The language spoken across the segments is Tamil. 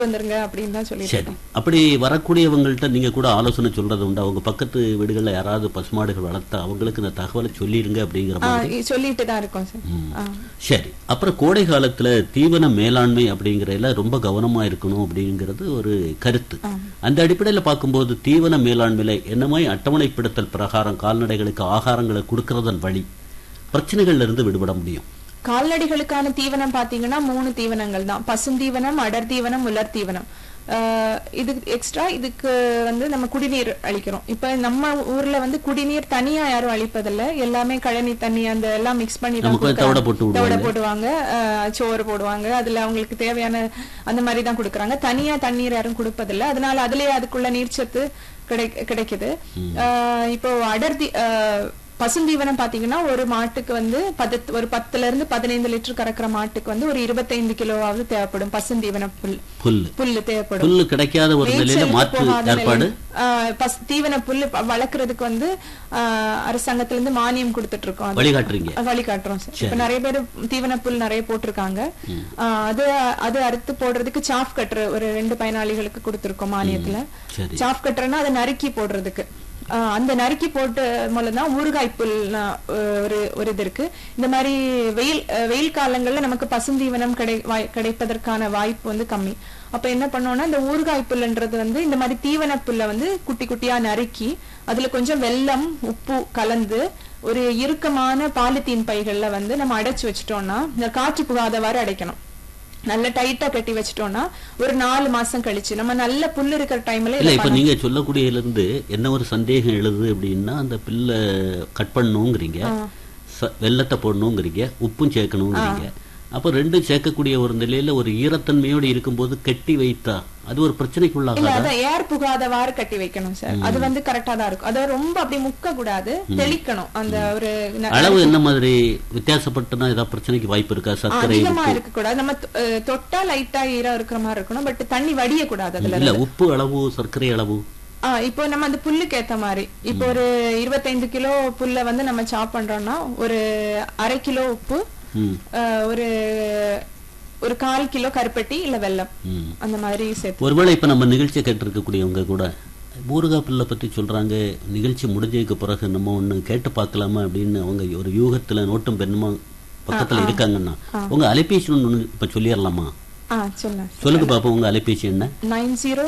வந்துருங்க அப்படின்னு தான் சொல்லிட்டு சரி அப்படி வரக்கூடியவங்கள்ட்ட நீங்க கூட ஆலோசனை சொல்றது உண்டு அவங்க பக்கத்து வீடுகள்ல யாராவது பசுமாடுகள் வளர்த்தா அவங்களுக்கு இந்த தகவலை சொல்லிருங்க அப்படிங்கிற ஆ, மாதிரி இ- சொல்லிட்டு தான் இருக்கோம் சார் ஆ. சரி அப்புறம் கோடை காலத்துல தீவன மேலாண்மை அப்படிங்கறதுல ரொம்ப கவனமா இருக்கணும் அப்படிங்கிறது ஒரு கருத்து அந்த அடிப்படையில பார்க்கும்போது தீவன மேலாண்மையில என்ன மாதிரி அட்டவணைப்படுத்தல் பிரகாரம் கால்நடைகளுக்கு ஆகாரங்களை கொடுக்கறதன் வழி பிரச்சனைகள்ல இருந்து விடுபட முடியும் கால்நடைகளுக்கான தீவனம் பாத்தீங்கன்னா மூணு தீவனங்கள் தான் பசுந்தீவனம் அடர் தீவனம் உலர் தீவனம் ஆஹ் இது எக்ஸ்ட்ரா இதுக்கு வந்து நம்ம குடிநீர் அளிக்கிறோம் இப்ப நம்ம ஊர்ல வந்து குடிநீர் தனியா யாரும் அளிப்பதில்ல எல்லாமே கழனி தண்ணி அந்த எல்லாம் மிக்ஸ் பண்ணி தான் நமக்கு கொடுக்கறாங்க. தவிட போட்டு விடுவாங்க. தவிட போடுவாங்க ஆஹ் சோறு போடுவாங்க அதுல அவங்களுக்கு தேவையான அந்த மாதிரி தான் கொடுக்கறாங்க தனியா தண்ணீர் யாரும் கொடுப்பதில்ல அதனால அதுலயே அதுக்குள்ள நீர்ச்சத்து கிடை கிடைக்குது ஆஹ் இப்போ அடர்த்தி ஆஹ் பசுந்தீவனம் பாத்தீங்கன்னா ஒரு மாட்டுக்கு வந்து பதத் ஒரு பத்துல இருந்து பதினைந்து லிட்டர் கறக்கிற மாட்டுக்கு வந்து ஒரு இருபத்தைந்து கிலோவாவது தேவைப்படும் பசுந்தீவன புல் புல்லு புல்லு தேவைப்படும் புல்லு கிடைக்காத ஒரு நிலையில மேய்ச்சலுக்கு மாற்று போகாத ஏற்பாடு நிலையில், ஆஹ் பசு- தீவன புல்லு ப- வளர்க்கறதுக்கு வந்து ஆஹ் அரசாங்கத்துல இருந்து மானியம் கொடுத்துட்டு இருக்கோம் அது. வழிகாட்டுறீங்க வழிகாட்டுறோம் சார் இப்ப நிறைய பேர் தீவன புல் நிறைய போட்டிருக்காங்க ஆஹ் அது அது அறுத்து போடுறதுக்கு சாஃப் கட்டுற ஒரு ரெண்டு பயனாளிகளுக்கு கொடுத்திருக்கோம் மானியத்துல சரி சாஃப் கட்டுறன்னா அதை நறுக்கி போடுறதுக்கு ஆஹ் அந்த நறுக்கி போட்டு மூலம் தான் ஊறுகாய் புல் ஒரு ஒரு இது இருக்கு இந்த மாதிரி வெயில் அஹ் வெயில் காலங்கள்ல நமக்கு பசுந்தீவனம் கிடை வாய்- கிடைப்பதற்கான வாய்ப்பு வந்து கம்மி அப்ப என்ன பண்ணோம்னா இந்த ஊறுகாய் புல்லுன்றது வந்து இந்த மாதிரி தீவன புல்லை வந்து குட்டி குட்டியா நறுக்கி அதுல கொஞ்சம் வெல்லம் உப்பு கலந்து ஒரு இறுக்கமான பாலித்தீன் பைகள்ல வந்து நம்ம அடைச்சு வச்சிட்டோம்னா இந்த காற்று புகாதவாறு அடைக்கணும் நல்ல டைட்டா கட்டி வச்சிட்டோம்னா ஒரு நாலு மாசம் கழிச்சு நம்ம நல்ல புல் இருக்கிற டைம்ல இல்ல இப்ப நீங்க சொல்லக்கூடியதுல இருந்து என்ன ஒரு சந்தேகம் எழுது அப்படின்னா அந்த பில்லை கட் பண்ணணுங்கிறீங்க ச- வெல்லத்தை போடணுங்கிறீங்க உப்பும் சேர்க்கணுங்கிறீங்க அப்ப ரெண்டும் சேர்க்கக்கூடிய ஒரு நிலையில ஒரு ஈரத்தன்மையோடு இருக்கும்போது கட்டி வைத்தா அது ஒரு இல்ல பிரச்சனைக்குள்ளாக அதான் ஏர் புகாதவாறு கட்டி வைக்கணும் சார் அது வந்து கரெக்டா தான் இருக்கும் அதை ரொம்ப அப்படி முக்க கூடாது தெளிக்கணும் அந்த ஒரு ந- அளவு என்ன மாதிரி வித்தியாசப்பட்டுனா ஏதாவது பிரச்சனைக்கு வாய்ப்பு இருக்கா சர்க்கரை அதிகமா இருக்க கூடாது நம்ம தொ- அஹ் தொட்டா லைட்டா ஈரம் இருக்கிற மாதிரி இருக்கணும் பட் தண்ணி வடிய கூடாது அதுல இல்ல உப்பு அளவு சர்க்கரை அளவு ஆ இப்போ நம்ம அந்த புல்லுக்கு ஏத்த மாதிரி இப்போ ஒரு இருபத்தைந்து கிலோ புல்ல வந்து நம்ம சாப் பண்றோம்னா ஒரு அரை கிலோ உப்பு ம் அஹ் ஒரு ஒரு கால் கிலோ கருப்பட்டி இல்ல வெல்லம் ம் அந்த மாதிரி சேர்த்து ஒருவேளை இப்ப நம்ம நிகழ்ச்சியை கேட்டிருக்கக்கூடியவங்க கூட ஊறுகாய் பிள்ளை பத்தி சொல்றாங்க நிகழ்ச்சி முடிஞ்சதுக்கு பிறகு நம்ம ஒண்ணு கேட்டு பார்க்கலாமா அப்படின்னு அவங்க ஒரு யூகத்துல நோட்டும் பெண்ணுமா பக்கத்துல இருக்காங்கன்னா உங்க அலைபேசி ஒண்ணு இப்ப சொல்லிடலாமா ஆ சொல்லுங்க சொல்லுங்க பாப்போம் உங்க அலைபேசி என்ன nine zero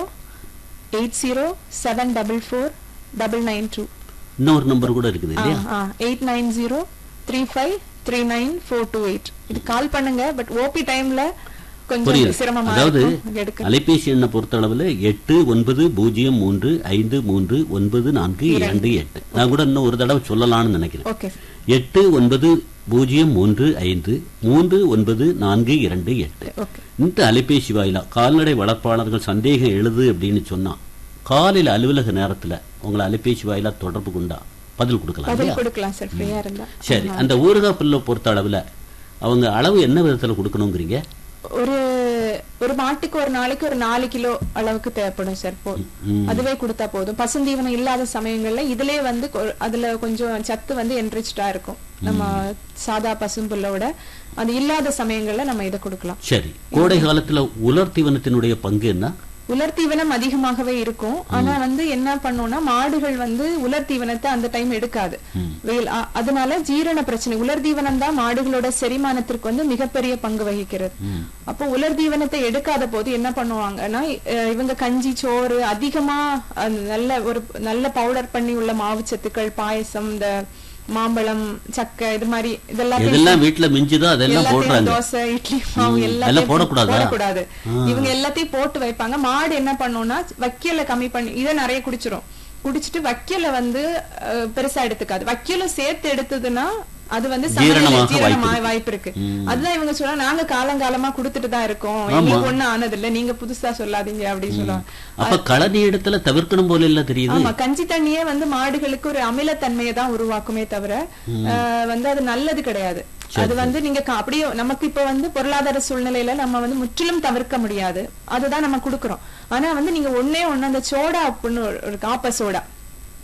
eight zero seven double four double nine two இன்னொரு நம்பர் கூட இருக்குது இல்லையா eight nine zero three five three nine four two eight இது கால் பண்ணுங்க பட் ஓபி டைம்ல கொஞ்சம் புரியுது சிரமமா அதாவது இருக்கும் எடுக்க அலைபேசி எண்ணை பொறுத்த அளவுல எட்டு ஒன்பது பூஜ்ஜியம் மூன்று ஐந்து மூன்று ஒன்பது நான்கு இரண்டு எட்டு நான் கூட இன்னும் ஒரு தடவை சொல்லலாம்னு நினைக்கிறேன் ஓகே எட்டு ஒன்பது பூஜ்ஜியம் மூன்று ஐந்து மூன்று ஒன்பது நான்கு இரண்டு எட்டு ஓகே இந்த அலைபேசி வாயிலா கால்நடை வளர்ப்பாளர்கள் சந்தேகம் எழுது அப்படின்னு சொன்னா காலையில அலுவலக நேரத்துல உங்களை அலைபேசி வாயிலா தொடர்பு கொண்டா பதில் கொடுக்கலாம் இல்லையா பதில் கொடுக்கலாம் சார் ஃப்ரீயா இருந்தா சரி அந்த ஊறுகாய் புல்லை பொறுத்த அளவுல அவங்க அளவு என்ன விதத்துல கொடுக்கணுங்கிறீங்க ஒரு ஒரு மாட்டுக்கு ஒரு நாளைக்கு ஒரு நாலு கிலோ அளவுக்கு தேவைப்படும் சார் போ ம். அதுவே கொடுத்தா போதும் பசுந்தீவனம் இல்லாத சமயங்கள்ல இதுலயே வந்து கொ- அதுல கொஞ்சம் சத்து வந்து என்ரிச்டா இருக்கும் நம்ம சாதா பசும்புல்லோட அது இல்லாத சமயங்கள்ல நம்ம இதை கொடுக்கலாம் சரி கோடை காலத்துல உலர் தீவனத்தினுடைய பங்கு என்ன உலர் தீவனம் அதிகமாகவே இருக்கும் ஆனா வந்து என்ன பண்ணும்னா மாடுகள் வந்து உலர் தீவனத்தை அந்த டைம் எடுக்காது வெயில் அ- அதனால ஜீரண பிரச்சனை உலர் தீவனம் தான் மாடுகளோட செரிமானத்திற்கு வந்து மிகப்பெரிய பங்கு வகிக்கிறது அப்போ உலர் தீவனத்தை எடுக்காத போது என்ன பண்ணுவாங்கன்னா அஹ் இவங்க கஞ்சி சோறு அதிகமா அந்த நல்ல ஒரு நல்ல பவுடர் பண்ணி உள்ள மாவுச்சத்துக்கள் பாயசம் இந்த மாம்பழம் சக்கை இது மாதிரி இதெல்லாம் எதெல்லாம் வீட்டுல மிஞ்சுதோ அதெல்லாம் எல்லாத்தையும் போடுறாங்க தோசை இட்லி மாவு ம். எல்லாத்தையும் எல்லாம் போடக்கூடாதா? போடக்கூடாது இவங்க எல்லாத்தையும் போட்டு வைப்பாங்க மாடு என்ன பண்ணும்னா வைக்கல கம்மி பண்ணி இதை நிறைய குடிச்சிரும் குடிச்சிட்டு வைக்கல வந்து அஹ், பெருசா எடுத்துக்காது வைக்கலும் சேர்த்து எடுத்ததுன்னா அது வந்து சமையல்ல ஜீரணமாக ஜீரணமாக வாய்ப்பு வாய்ப்பு இருக்கு அதுதான் இவங்க சொல்ல நாங்க காலங்காலமா கொடுத்துட்டு தான் இருக்கோம் எங்களுக்கு ஒண்ணும் ஆனது இல்ல நீங்க புதுசா சொல்லாதீங்க அப்படின்னு சொல்லுவாங்க அப்ப களனி இடத்துல தவிர்க்கணும் போல இல்ல தெரியுது ஆமா கஞ்சி தண்ணியே வந்து மாடுகளுக்கு ஒரு அமிலத்தன்மையை தான் உருவாக்குமே தவிர அஹ், வந்து அது நல்லது கிடையாது அது வந்து நீங்க க- அப்படியே நமக்கு இப்ப வந்து பொருளாதார சூழ்நிலையில நம்ம வந்து முற்றிலும் தவிர்க்க முடியாது அதுதான் நம்ம கொடுக்கறோம் ஆனா வந்து நீங்க ஒண்ணே ஒண்ணு அந்த சோடா அப்படின்னு ஒரு- ஒரு காப்ப சோடா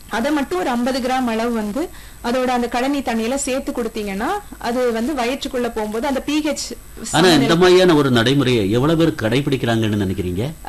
அதை மட்டும் ஒரு 50 கிராம் அளவு வந்து அதோட அந்த கழனி தண்ணியில சேர்த்து கொடுத்தீங்கன்னா அது வந்து வயிற்றுக்குள்ள போகும்போது அந்த பிஹெச் ஆனா இந்த மாதிரியான ஒரு நடைமுறையை எவ்வளவு பேர் கடைபிடிக்கிறாங்கன்னு நினைக்கிறீங்க